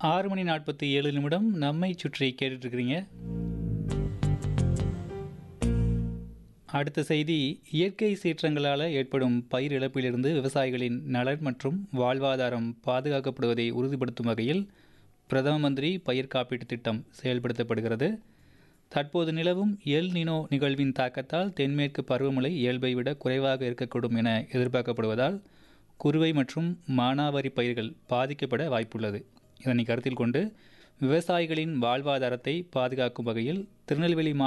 ஆறு மணி நாற்பத்தி ஏழு நிமிடம் நம்மை சுற்றி கேட்டுட்டு இருக்கிறீங்க அடுத்த செய்தி இயற்கை சீற்றங்களால் ஏற்படும் பயிர் இழப்பிலிருந்து விவசாயிகளின் நலன் மற்றும் வாழ்வாதாரம் பாதுகாக்கப்படுவதை உறுதிப்படுத்தும் வகையில் பிரதம மந்திரி பயிர் காப்பீட்டு திட்டம் செயல்படுத்தப்படுகிறது தற்போது நிலவும் எல் நினோ நிகழ்வின் தாக்கத்தால் தென்மேற்கு பருவமழை இயல்பை விட குறைவாக இருக்கக்கூடும் என எதிர்பார்க்கப்படுவதால் குறுவை மற்றும் மானாவாரி பயிர்கள் பாதிக்கப்பட வாய்ப்புள்ளது இதனை கருத்தில் கொண்டு விவசாயிகளின் வாழ்வாதாரத்தை பாதுகாக்கும் வகையில் திருநெல்வேலி